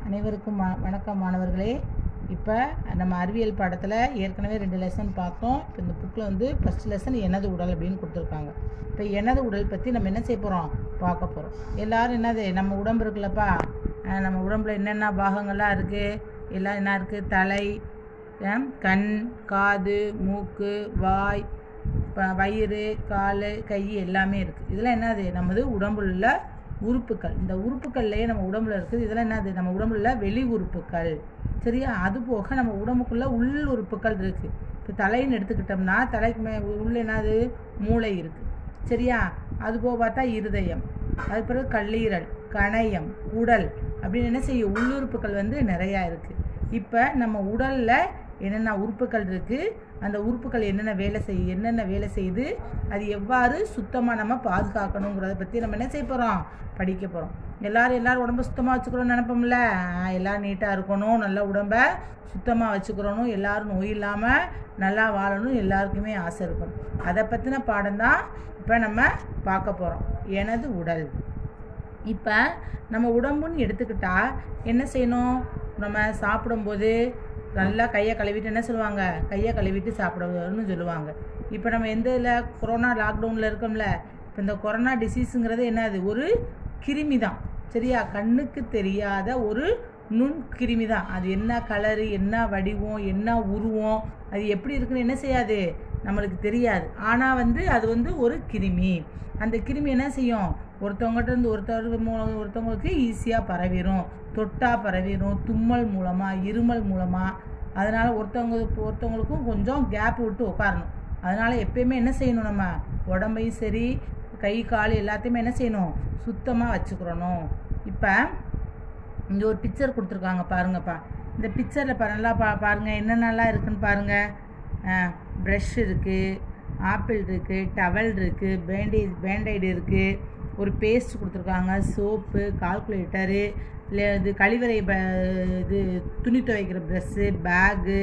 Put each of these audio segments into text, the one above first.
அனைவருக்கும் வ- வணக்கம் மாணவர்களே இப்போ நம்ம அறிவியல் பாடத்தில் ஏற்கனவே ரெண்டு லெசன் பார்த்தோம் இப்போ இந்த புக்கில் வந்து ஃபஸ்ட் லெசன் எனது உடல் அப்படின்னு கொடுத்துருக்காங்க இப்போ எனது உடல் பற்றி நம்ம என்ன செய்ய போகிறோம் பார்க்க போகிறோம் எல்லாரும் என்னது நம்ம உடம்பு இருக்குல்லப்பா அஹ் நம்ம உடம்புல என்னென்ன பாகங்கள்லாம் இருக்குது எல்லாம் என்ன இருக்குது தலை அஹ் கண் காது மூக்கு வாய் ப- வயிறு கால் கை எல்லாமே இருக்குது இதெல்லாம் என்னது நமது உடம்புல உள்ள உறுப்புகள் இந்த உறுப்புகள்லேயே நம்ம உடம்புல இருக்குது இதெல்லாம் என்னது நம்ம உடம்புல உள்ள வெளி உறுப்புகள் சரியா அது போக நம்ம உடம்புக்குள்ள உள் உறுப்புகள் இருக்குது இப்போ தலைன்னு எடுத்துக்கிட்டோம்னா தலைக்கு மே உள்ள என்னது மூளை இருக்குது சரியா அது போக பார்த்தா இருதயம் அது பிறகு கல்லீரல் கணையம் உடல் அப்படின்னு என்ன செய்யும் உள்ளுறுப்புகள் வந்து நிறையா இருக்குது இப்போ நம்ம உடலில் என்னென்ன உறுப்புகள் இருக்குது அந்த உறுப்புகள் என்னென்ன வேலை செய்ய என்னென்ன வேலை செய்யுது அது எவ்வாறு சுத்தமாக நம்ம பாதுகாக்கணுங்கிறத பற்றி நம்ம என்ன செய்ய போகிறோம் படிக்க போகிறோம் எல்லாரும் எல்லாரும் உடம்ப சுத்தமாக வச்சுக்கணும்னு நினைப்போம்ல ஆஹ் எல்லாரும் நீட்டாக இருக்கணும் நல்ல உடம்ப சுத்தமாக வச்சுக்கிறணும் எல்லாரும் நோய் இல்லாமல் நல்லா வாழணும் எல்லாருக்குமே ஆசை இருக்கும் அதை பற்றின பாடம் தான் இப்போ நம்ம பார்க்க போகிறோம் எனது உடல் இப்போ நம்ம உடம்புன்னு எடுத்துக்கிட்டா என்ன செய்யணும் நம்ம சாப்பிடும்போது நல்லா கையை கழுவிட்டு என்ன சொல்லுவாங்க கையை கழுவிட்டு சாப்பிடணும்னு சொல்லுவாங்க இப்போ நம்ம எந்த இதில் கொரோனா லாக்டவுனில் இருக்கோம்ல இப்போ இந்த கொரோனா டிசீஸுங்கிறது என்னது ஒரு கிருமி தான் சரியா கண்ணுக்கு தெரியாத ஒரு நுண் கிருமி தான் அது என்ன கலரு என்ன வடிவம் என்ன உருவம் அது எப்படி இருக்குன்னு என்ன செய்யாது நம்மளுக்கு தெரியாது ஆனால் வந்து அது வந்து ஒரு கிருமி அந்த கிருமி என்ன செய்யும் ஒருத்தவங்ககிட்ட இருந்து ஒருத்தர் மூலம் ஒருத்தவங்களுக்கு ஈஸியாக பரவிடும் தொட்டா பரவிடும் தும்மல் மூலமாக இருமல் மூலமாக அதனால் ஒருத்தவங்க ஒருத்தவங்களுக்கும் கொஞ்சம் கேப் விட்டு உட்காரணும் அதனால் எப்பயுமே என்ன செய்யணும் நம்ம உடம்பையும் சரி கை கால் எல்லாத்தையுமே என்ன செய்யணும் சுத்தமாக வச்சுக்கிறணும் இப்போ இங்கே ஒரு பிக்சர் கொடுத்துருக்காங்க பாருங்கப்பா இந்த பிக்சரில் பா நல்லா பா பாருங்கள் என்னென்னலாம் இருக்குன்னு பாருங்கள் ப்ரஷ் இருக்குது ஆப்பிள் இருக்குது டவல் இருக்குது பேண்டேஜ் பேண்டைடு இருக்குது ஒரு பேஸ்ட் கொடுத்துருக்காங்க சோப்பு கால்குலேட்டரு இல்லை இது கழிவறை ப இது துணி துவைக்கிற ப்ரெஷ்ஷு பேகு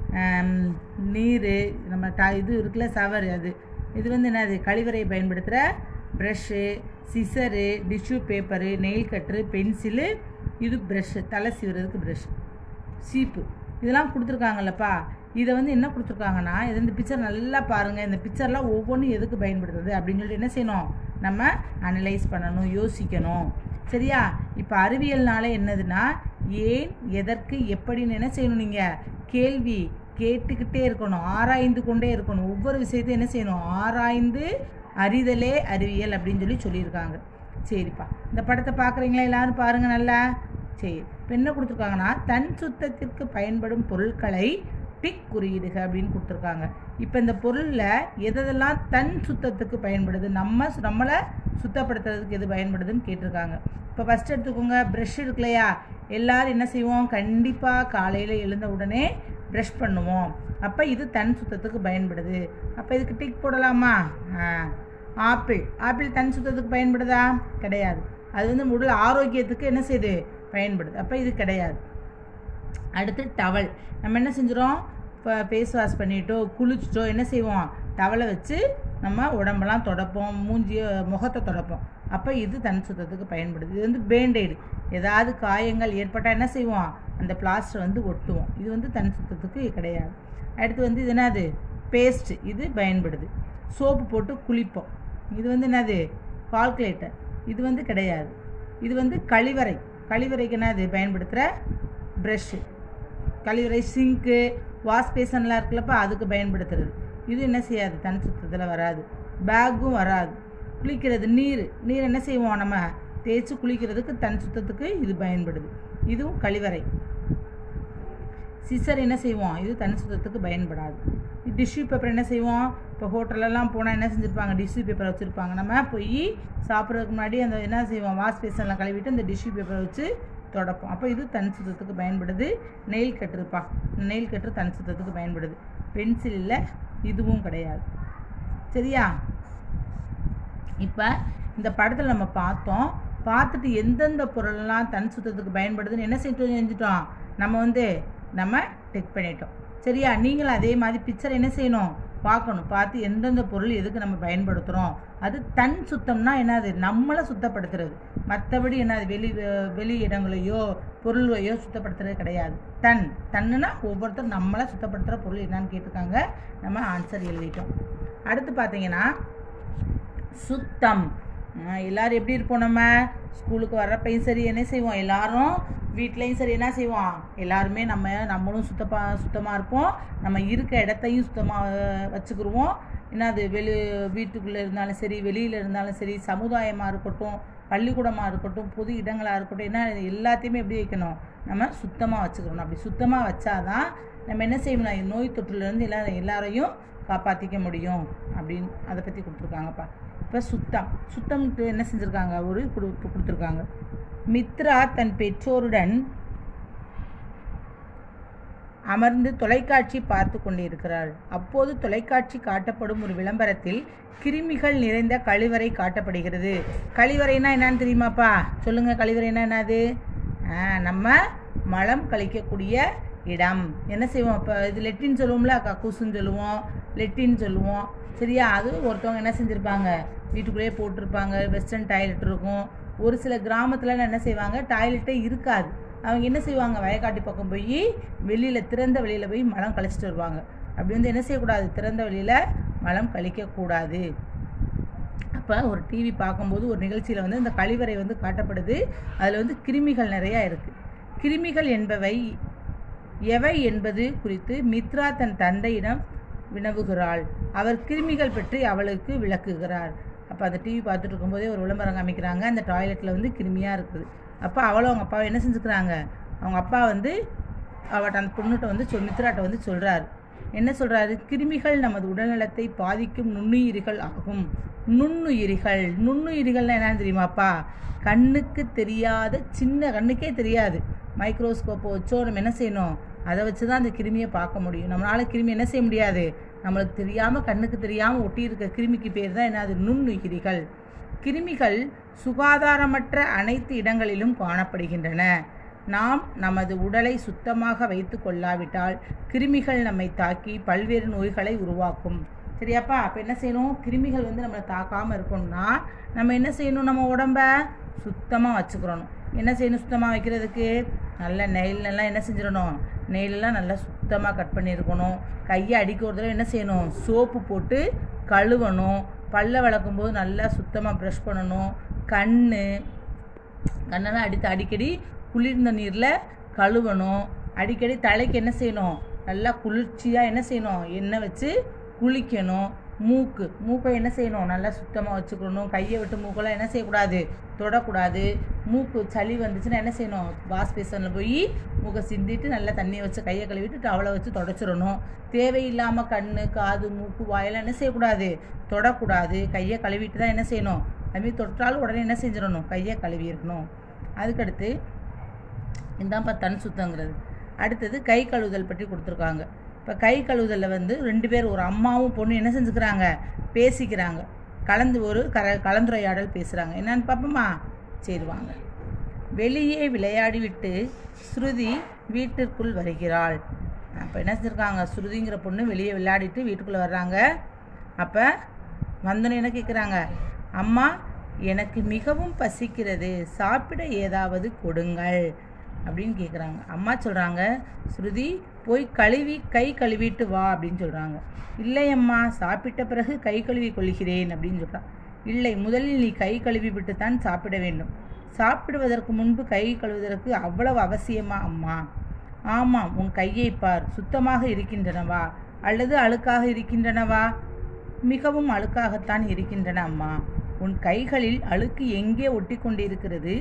நீர் நம்ம ட இது இருக்குல்ல சவர் அது இது வந்து என்னது கழிவறை பயன்படுத்துகிற brush scissor tissue paper nail cutter pencil இது ப்ரஷ்ஷு தலை சீவுறதுக்கு ப்ரஷ் சீப்பு இதெல்லாம் கொடுத்துருக்காங்கல்லப்பா இதை வந்து என்ன கொடுத்துருக்காங்கன்னா இது இந்த பிக்சர் நல்லா பாருங்கள் இந்த பிக்சர்லாம் ஒவ்வொன்றும் எதுக்கு பயன்படுத்துறது அப்படின்னு சொல்லிட்டு என்ன செய்யணும் நம்ம அனலைஸ் பண்ணணும் யோசிக்கணும் சரியா இப்போ அறிவியல்னால என்னதுன்னா ஏன் எதற்கு எப்படின்னு என்ன செய்யணும் நீங்கள் கேள்வி கேட்டுக்கிட்டே இருக்கணும் ஆராய்ந்து கொண்டே இருக்கணும் ஒவ்வொரு விஷயத்தையும் என்ன செய்யணும் ஆராய்ந்து அறிதலே அறிவியல் அப்படின்னு சொல்லி சொல்லியிருக்காங்க சரிப்பா இந்த படத்தை பார்க்குறீங்களா எல்லாரும் பாருங்கள் நல்லா சரி இப்போ என்ன கொடுத்துருக்காங்கன்னா தன் சுத்தத்திற்கு பயன்படும் பொருட்களை டிக் குறியீடுக அப்படின்னு கொடுத்துருக்காங்க இப்போ இந்த பொருளில் எதெல்லாம் தன் சுத்தத்துக்கு பயன்படுது நம்ம நம்மளை சுத்தப்படுத்துறதுக்கு எது பயன்படுதுன்னு கேட்டிருக்காங்க இப்போ ஃபஸ்ட் எடுத்துக்கோங்க ப்ரஷ் இருக்கு இல்லையா எல்லோரும் என்ன செய்வோம் கண்டிப்பாக காலையில் எழுந்த உடனே ப்ரஷ் பண்ணுவோம் அப்போ இது தன் சுத்தத்துக்கு பயன்படுது அப்போ இதுக்கு டிக் போடலாமா ஆ ஆப்பிள் ஆப்பிள் தன் சுத்தத்துக்கு பயன்படுதா கிடையாது அது வந்து உடல் ஆரோக்கியத்துக்கு என்ன செய்யுது பயன்படுது அப்போ இது கிடையாது அடுத்து டவல் நம்ம என்ன செஞ்சிடும் இப்போ ஃபேஸ் வாஷ் பண்ணிட்டோ குளிச்சிட்டோ என்ன செய்வோம் டவலை வச்சு நம்ம உடம்பெல்லாம் தொடப்போம் மூஞ்சிய முகத்தை தொடப்போம் அப்போ இது தன் சுத்தத்துக்கு பயன்படுது இது வந்து பேண்டைடு ஏதாவது காயங்கள் ஏற்பட்டால் என்ன செய்வோம் அந்த பிளாஸ்டர் வந்து ஒட்டுவோம் இது வந்து தன் சுத்தத்துக்கு கிடையாது அடுத்து வந்து இது என்னது பேஸ்ட் இது பயன்படுது சோப்பு போட்டு குளிப்போம் இது வந்து என்னது கால்குலேட்டர் இது வந்து கிடையாது இது வந்து கழிவறை கழிவறைக்கு என்னது பயன்படுத்துகிற ப்ரஷ்ஷு கழிவறை சிங்க்கு வாஷ் பேசன்லாம் இருக்குல்லப்பா அதுக்கு பயன்படுத்துறது இது என்ன செய்யாது தன் சுத்தத்தில் வராது பேக்கும் வராது குளிக்கிறது நீர் நீர் என்ன செய்வோம் நம்ம தேய்ச்சி குளிக்கிறதுக்கு தன் சுத்தத்துக்கு இது பயன்படுது இதுவும் கழிவறை சிசர் என்ன செய்வோம் இது தன் சுத்தத்துக்கு பயன்படாது டிஷ்யூ பேப்பர் என்ன செய்வோம் இப்போ ஹோட்டலெல்லாம் போனால் என்ன செஞ்சுருப்பாங்க டிஷ்யூ பேப்பர் வச்சுருப்பாங்க நம்ம போய் சாப்பிட்றதுக்கு முன்னாடி அந்த என்ன செய்வோம் வாஷ் பேசன்லாம் கழுவிட்டு அந்த டிஷ்யூ பேப்பரை வச்சு தொடப்போம் அப்போ இது தன் சுத்தத்துக்கு பயன்படுது நெயில் கட்டுருப்பா நெயில் கட்டு தன் சுத்தத்துக்கு பயன்படுது பென்சில் இல்லை இதுவும் கிடையாது சரியா இப்போ இந்த படத்தில் நம்ம பார்த்தோம் பார்த்துட்டு எந்தெந்த பொருளெல்லாம் தன் சுத்தத்துக்கு பயன்படுதுன்னு என்ன செஞ்சு செஞ்சுட்டோம் நம்ம வந்து நம்ம டெக் பண்ணிட்டோம் சரியா நீங்களும் அதே மாதிரி பிக்சர் என்ன செய்யணும் பார்க்கணும் பார்த்து எந்தெந்த பொருள் எதுக்கு நம்ம பயன்படுத்துகிறோம் அது தன் சுத்தம்னா என்னது நம்மளை சுத்தப்படுத்துறது மற்றபடி என்னது வெளி வெளி இடங்களையோ பொருளையோ சுத்தப்படுத்துறது கிடையாது தன் தன்னுனா ஒவ்வொருத்தரும் நம்மளை சுத்தப்படுத்துகிற பொருள் என்னன்னு கேட்டிருக்காங்க நம்ம ஆன்சர் எழுதிட்டோம் அடுத்து பார்த்தீங்கன்னா சுத்தம் ஆஹ் எல்லாரும் எப்படி இருப்போம் நம்ம ஸ்கூலுக்கு வர்றப்பையும் சரி என்ன செய்வோம் எல்லாரும் வீட்லேயும் சரி என்ன செய்வோம் எல்லாருமே நம்ம நம்மளும் சுத்தப்பா சுத்தமாக இருப்போம் நம்ம இருக்க இடத்தையும் சுத்தமாக வச்சுக்கிருவோம் என்னது வெளி வீட்டுக்குள்ளே இருந்தாலும் சரி வெளியில் இருந்தாலும் சரி சமுதாயமாக இருக்கட்டும் பள்ளிக்கூடமாக இருக்கட்டும் பொது இடங்களாக இருக்கட்டும் என்ன எல்லாத்தையுமே எப்படி வைக்கணும் நம்ம சுத்தமாக வச்சுக்கணும் அப்படி சுத்தமாக வச்சாதான் நம்ம என்ன செய்யணும் நோய் தொற்றுலேருந்து எல்லா எல்லாரையும் காப்பாற்றிக்க முடியும் அப்படின்னு அதை பற்றி கொடுத்துருக்காங்கப்பா இப்போ சுத்தம் சுத்தம்ட்டு என்ன செஞ்சுருக்காங்க ஒரு கொடு கொடுத்துருக்காங்க மித்ரா தன் பெற்றோருடன் அமர்ந்து தொலைக்காட்சி பார்த்து கொண்டிருக்கிறாள் அப்போது தொலைக்காட்சி காட்டப்படும் ஒரு விளம்பரத்தில் கிருமிகள் நிறைந்த கழிவறை காட்டப்படுகிறது கழிவறைனா என்னன்னு தெரியுமாப்பா சொல்லுங்க கழிவறைனா என்னது ஆ, நம்ம மலம் கழிக்கக்கூடிய இடம் என்ன செய்வோம் இப்போ இது லெட்டின் சொல்லுவோம்ல கக்கூசுன்னு சொல்லுவோம் லெட்டின் சொல்லுவோம் சரியா அது ஒருத்தவங்க என்ன செஞ்சுருப்பாங்க வீட்டுக்குள்ளேயே போட்டிருப்பாங்க வெஸ்டர்ன் டாய்லெட் இருக்கும் ஒரு சில கிராமத்தில் என்ன செய்வாங்க டாய்லெட்டே இருக்காது அவங்க என்ன செய்வாங்க வயக்காட்டு பக்கம் போய் வெளியில் திறந்த வெளியில் போய் மலம் கழிச்சிட்டு வருவாங்க அப்படி வந்து என்ன செய்யக்கூடாது திறந்த வெளியில் மலம் கழிக்கக்கூடாது அப்போ ஒரு டிவி பார்க்கும்போது ஒரு நிகழ்ச்சியில் வந்து இந்த கழிவறை வந்து காட்டப்படுது அதில் வந்து கிருமிகள் நிறையா இருக்குது கிருமிகள் என்பவை எவை என்பது குறித்து மித்ரா தன் தந்தையிடம் வினவுகிறாள் அவர் கிருமிகள் பற்றி அவளுக்கு விளக்குகிறார் அப்போ அந்த டிவி பார்த்துட்டு இருக்கும்போதே ஒரு விளம்பரம் காமிக்கிறாங்க அந்த டாய்லெட்டில் வந்து கிருமியாக இருக்குது அப்போ அவளும் அவங்க அப்பாவை என்ன செஞ்சுக்கிறாங்க அவங்க அப்பா வந்து அவட்ட அந்த பொண்ணுகிட்ட வந்து சொல் மித்ராட்ட வந்து சொல்கிறார் என்ன சொல்கிறாரு கிருமிகள் நமது உடல்நலத்தை பாதிக்கும் நுண்ணுயிரிகள் ஆகும் நுண்ணுயிரிகள் நுண்ணுயிரிகள்னா என்னன்னு தெரியுமாப்பா கண்ணுக்கு தெரியாத சின்ன கண்ணுக்கே தெரியாது மைக்ரோஸ்கோப்பை வச்சோ நம்ம என்ன செய்யணும் அதை வச்சு தான் அந்த கிருமியை பார்க்க முடியும் நம்மளால் கிருமி என்ன செய்ய முடியாது நம்மளுக்கு தெரியாமல் கண்ணுக்கு தெரியாமல் ஒட்டி இருக்க கிருமிக்கு பேர் தான் என்னது நுண்ணுயிரிகள் கிருமிகள் சுகாதாரமற்ற அனைத்து இடங்களிலும் காணப்படுகின்றன நாம் நமது உடலை சுத்தமாக வைத்து கொள்ளாவிட்டால் கிருமிகள் நம்மை தாக்கி பல்வேறு நோய்களை உருவாக்கும் சரியாப்பா அப்போ என்ன செய்யணும் கிருமிகள் வந்து நம்மளை தாக்காமல் இருக்கணும்னா நம்ம என்ன செய்யணும் நம்ம உடம்ப சுத்தமாக வச்சுக்கிறணும் என்ன செய்யணும் சுத்தமாக வைக்கிறதுக்கு நல்ல நெயிலெல்லாம் என்ன செஞ்சிடணும் நெயிலெல்லாம் நல்லா சுத்தமாக கட் பண்ணியிருக்கணும் கையை அடிக்க ஒரு தடவை என்ன செய்யணும் சோப்பு போட்டு கழுவணும் பல்ல விளக்கும் போது நல்லா சுத்தமாக ப்ரஷ் பண்ணணும் கண் கண்ணெல்லாம் அடித்து அடிக்கடி குளிர்ந்த நீரில் கழுவணும் அடிக்கடி தலைக்கு என்ன செய்யணும் நல்லா குளிர்ச்சியாக என்ன செய்யணும் எண்ணெய் வச்சு குளிக்கணும் மூக்கு மூக்கை என்ன செய்யணும் நல்லா சுத்தமாக வச்சுக்கணும் கையை விட்டு மூக்கெல்லாம் என்ன செய்யக்கூடாது தொடக்கூடாது மூக்கு சளி வந்துச்சுன்னா என்ன செய்யணும் வாஷ் பேசனில் போய் மூக்கை சிந்திட்டு நல்லா தண்ணியை வச்சு கையை கழுவிட்டு டவலை வச்சு தொடச்சிடணும் தேவையில்லாமல் கண் காது மூக்கு வாயெல்லாம் என்ன செய்யக்கூடாது தொடக்கூடாது கையை கழுவிட்டு தான் என்ன செய்யணும் அதுமாரி தொட்டாலும் உடனே என்ன செஞ்சிடணும் கையை கழுவி இருக்கணும் அதுக்கடுத்து இந்தாப்பா தன் சுத்தங்கிறது அடுத்தது கை கழுவுதல் பற்றி கொடுத்துருக்காங்க இப்போ கை கழுவுதலில் வந்து ரெண்டு பேர் ஒரு அம்மாவும் பொண்ணு என்ன செஞ்சுக்கிறாங்க பேசிக்கிறாங்க கலந்து ஒரு கர கலந்துரையாடல் பேசுகிறாங்க என்னன்னு பார்ப்போமா சரி வாங்க வெளியே விளையாடிவிட்டு ஸ்ருதி வீட்டிற்குள் வருகிறாள் அப்போ என்ன செஞ்சுருக்காங்க ஸ்ருதிங்கிற பொண்ணு வெளியே விளையாடிட்டு வீட்டுக்குள்ளே வர்றாங்க அப்போ வந்தோன்னே என்ன கேட்குறாங்க அம்மா எனக்கு மிகவும் பசிக்கிறது சாப்பிட ஏதாவது கொடுங்கள் அப்படின்னு கேட்குறாங்க அம்மா சொல்கிறாங்க ஸ்ருதி போய் கழுவி கை கழுவிட்டு வா அப்படின்னு சொல்கிறாங்க இல்லை அம்மா சாப்பிட்ட பிறகு கை கழுவி கொள்கிறேன் அப்படின்னு சொல்கிறான் இல்லை முதலில் நீ கை கழுவி விட்டு தான் சாப்பிட வேண்டும் சாப்பிடுவதற்கு முன்பு கை கழுவுவதற்கு அவ்வளவு அவசியமா அம்மா ஆமாம் உன் கையை பார் சுத்தமாக இருக்கின்றனவா அல்லது அழுக்காக இருக்கின்றனவா மிகவும் அழுக்காகத்தான் இருக்கின்றன அம்மா உன் கைகளில் அழுக்கு எங்கே ஒட்டி கொண்டிருக்கிறது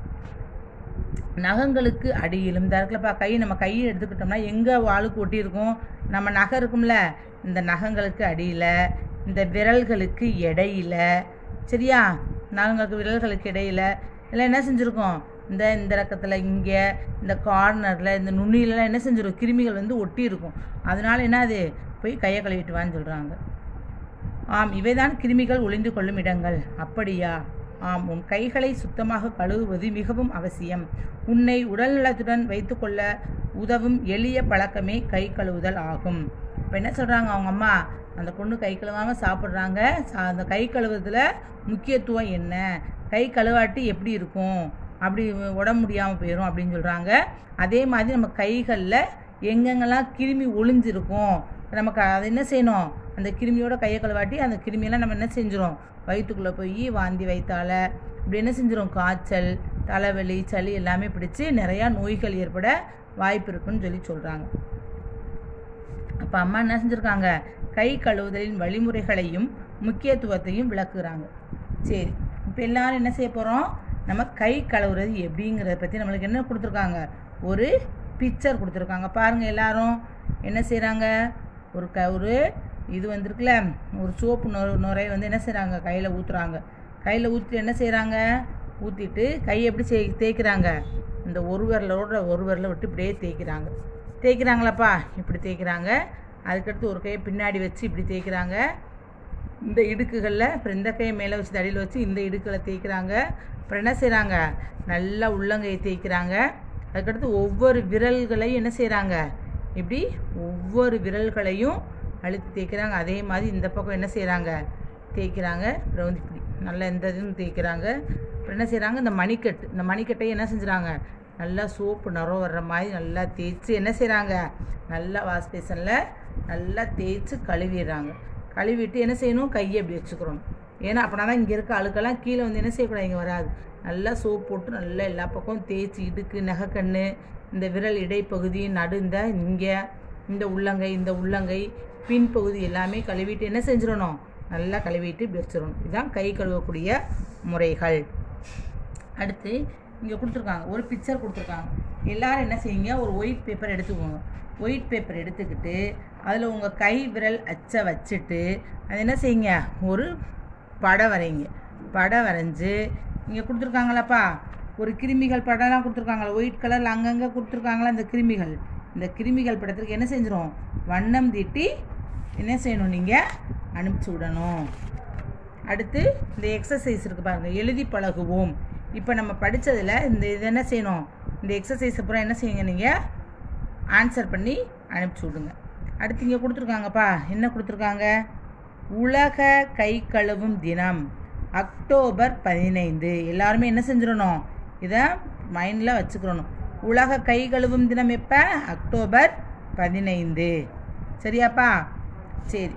நகங்களுக்கு அடியிலும் இந்த இருக்குல்லப்பா கை நம்ம கையை எடுத்துக்கிட்டோம்னா எங்கே அழுக்கு ஒட்டி இருக்கும் நம்ம நகை இருக்கும்ல இந்த நகங்களுக்கு அடியில் இந்த விரல்களுக்கு இடையில சரியா நகங்களுக்கு விரல்களுக்கு இடையில இதெல்லாம் என்ன செஞ்சுருக்கோம் இந்த இந்த ரக்கத்தில் இங்கே இந்த கார்னரில் இந்த நுண்ணிலலாம் என்ன செஞ்சிடும் கிருமிகள் வந்து ஒட்டி இருக்கும் அதனால என்னது போய் கையை கழுவிட்டு வான்னு சொல்கிறாங்க ஆம் இவைதான் கிருமிகள் ஒளிந்து கொள்ளும் இடங்கள் அப்படியா ஆம் உன் கைகளை சுத்தமாக கழுவுவது மிகவும் அவசியம் உன்னை உடல்நலத்துடன் வைத்துக்கொள்ள உதவும் எளிய பழக்கமே கை கழுவுதல் ஆகும் இப்போ என்ன சொல்கிறாங்க அவங்க அம்மா அந்த பொண்ணு கை கழுவாமல் சாப்பிட்றாங்க சா- அந்த கை கழுவுறதுல முக்கியத்துவம் என்ன கை கழுவாட்டி எப்படி இருக்கும் அப்படி உடம்பு முடியாமல் போயிடும் அப்படின்னு சொல்கிறாங்க அதே மாதிரி நம்ம கைகளில் எங்கெங்கெல்லாம் கிருமி ஒளிஞ்சிருக்கும் நமக்கு அதை என்ன செய்யணும் அந்த கிருமியோட கையை கழுவாட்டி அந்த கிருமியெல்லாம் நம்ம என்ன செஞ்சிரும் வயிற்றுக்குள்ளே போய் வாந்தி வைத்தால இப்படி என்ன செஞ்சிரும் காய்ச்சல் தலைவலி சளி எல்லாமே பிடிச்சு நிறையா நோய்கள் ஏற்பட வாய்ப்பு இருக்குன்னு சொல்லி சொல்கிறாங்க அப்போ அம்மா என்ன செஞ்சுருக்காங்க கை கழுவுதலின் வழிமுறைகளையும் முக்கியத்துவத்தையும் விளக்குறாங்க சரி இப்போ எல்லாரும் என்ன செய்ய போகிறோம் நம்ம கை கழுவுறது எப்படிங்கிறத பற்றி நம்மளுக்கு என்ன கொடுத்துருக்காங்க ஒரு பிக்சர் கொடுத்துருக்காங்க பாருங்கள் எல்லாரும் என்ன செய்கிறாங்க ஒரு க ஒரு இது வந்திருக்குல்ல ஒரு சோப்பு நொ நுரைய வந்து என்ன செய்கிறாங்க கையில் ஊற்றுறாங்க கையில் ஊற்றிட்டு என்ன செய்கிறாங்க ஊற்றிட்டு கை எப்படி சே தேய்க்கிறாங்க இந்த ஒரு விரலோட ஒரு விரலை விட்டு இப்படியே தேய்க்கிறாங்க தேய்க்கிறாங்களாப்பா இப்படி தேய்க்கிறாங்க அதுக்கடுத்து ஒரு கையை பின்னாடி வச்சு இப்படி தேய்க்கிறாங்க இந்த இடுக்குகளில் அப்புறம் இந்த கையை மேலே வச்சு தடியில் வச்சு இந்த இடுக்களை தேய்க்கிறாங்க அப்புறம் என்ன செய்கிறாங்க நல்லா உள்ளங்கையை தேய்க்கிறாங்க அதுக்கடுத்து ஒவ்வொரு விரல்களையும் என்ன செய்கிறாங்க இப்படி ஒவ்வொரு விரல்களையும் அழுத்தி தேய்க்கிறாங்க அதே மாதிரி இந்த பக்கம் என்ன செய்கிறாங்க தேய்க்கிறாங்க அப்புறம் வந்து இப்படி நல்லா இந்த இதுவும் தேய்க்கிறாங்க அப்புறம் என்ன செய்கிறாங்க இந்த மணிக்கட்டு இந்த மணிக்கட்டையை என்ன செஞ்சுறாங்க நல்லா சோப்பு நுரம் வர்ற மாதிரி நல்லா தேய்ச்சி என்ன செய்கிறாங்க நல்லா வாஷ் பேசனில் நல்லா தேய்ச்சி கழுவிடுறாங்க கழுவிட்டு என்ன செய்யணும் கையை இப்படி வச்சுக்கிறோம் ஏன்னா அப்படின்னா தான் இங்கே இருக்க அழுக்கெல்லாம் கீழே வந்து என்ன செய்யக்கூடாது இங்கே வராது நல்லா சோப் போட்டு நல்லா எல்லா பக்கமும் தேய்ச்சி இடுக்கு நகைக்கண்ணு இந்த விரல் இடைப்பகுதி நடு இந்த இங்கே இந்த உள்ளங்கை இந்த உள்ளங்கை பின்பகுதி எல்லாமே கழுவிட்டு என்ன செஞ்சிடணும் நல்லா கழுவிட்டு இப்படி வச்சிடணும் இதுதான் கை கழுவக்கூடிய முறைகள் அடுத்து இங்கே கொடுத்துருக்காங்க ஒரு பிக்சர் கொடுத்துருக்காங்க எல்லாரும் என்ன செய்யுங்க ஒரு ஒயிட் பேப்பர் எடுத்துக்கோங்க ஒயிட் பேப்பர் எடுத்துக்கிட்டு அதில் உங்கள் கை விரல் அச்சை வச்சுட்டு அது என்ன செய்யுங்க ஒரு படம் வரைங்க படம் வரைஞ்சி இங்கே கொடுத்துருக்காங்களாப்பா ஒரு கிருமிகள் படம்லாம் கொடுத்துருக்காங்களா ஒயிட் கலரில் அங்கங்கே கொடுத்துருக்காங்களா இந்த கிருமிகள் இந்த கிருமிகள் படத்துக்கு என்ன செஞ்சிரும் வண்ணம் தீட்டி என்ன செய்யணும் நீங்கள் அனுப்பிச்சி விடணும் அடுத்து இந்த எக்ஸசைஸ் இருக்குது பாருங்கள் எழுதி பழகுவோம் இப்போ நம்ம படித்ததில் இந்த இது என்ன செய்யணும் இந்த எக்ஸசைஸ் அப்புறம் என்ன செய்யுங்க நீங்கள் ஆன்சர் பண்ணி அனுப்பிச்சி விடுங்க அடுத்து இங்கே கொடுத்துருக்காங்கப்பா என்ன கொடுத்துருக்காங்க உலக கை கழுவும் தினம் அக்டோபர் பதினைந்து எல்லாருமே என்ன செஞ்சிடணும் இதை மைண்டில் வச்சுக்கிறணும் உலக கை கழுவும் தினம் எப்போ அக்டோபர் பதினைந்து சரியாப்பா சரி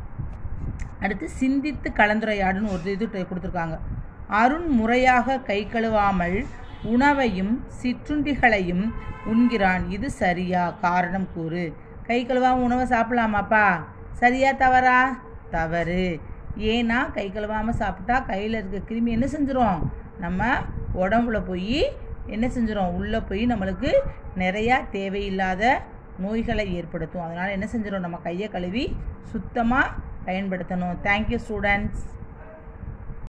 அடுத்து சிந்தித்து கலந்துரையாடுன்னு ஒரு இது ட- கொடுத்துருக்காங்க அருண் முறையாக கை கழுவாமல் உணவையும் சிற்றுண்டிகளையும் உண்கிறான் இது சரியா காரணம் கூறு கை கழுவாமல் உணவை சாப்பிடலாமாப்பா சரியா தவறா தவறு ஏன்னா கை கழுவாமல் சாப்பிட்டா கையில் இருக்க கிருமி என்ன செஞ்சிரும் நம்ம உடம்புல போய் என்ன செஞ்சிரும் உள்ளே போய் நம்மளுக்கு நிறையா தேவையில்லாத நோய்களை ஏற்படுத்தும் அதனால் என்ன செஞ்சிடும் நம்ம கையை கழுவி சுத்தமாக பயன்படுத்தணும் தேங்க்யூ ஸ்டூடெண்ட்ஸ்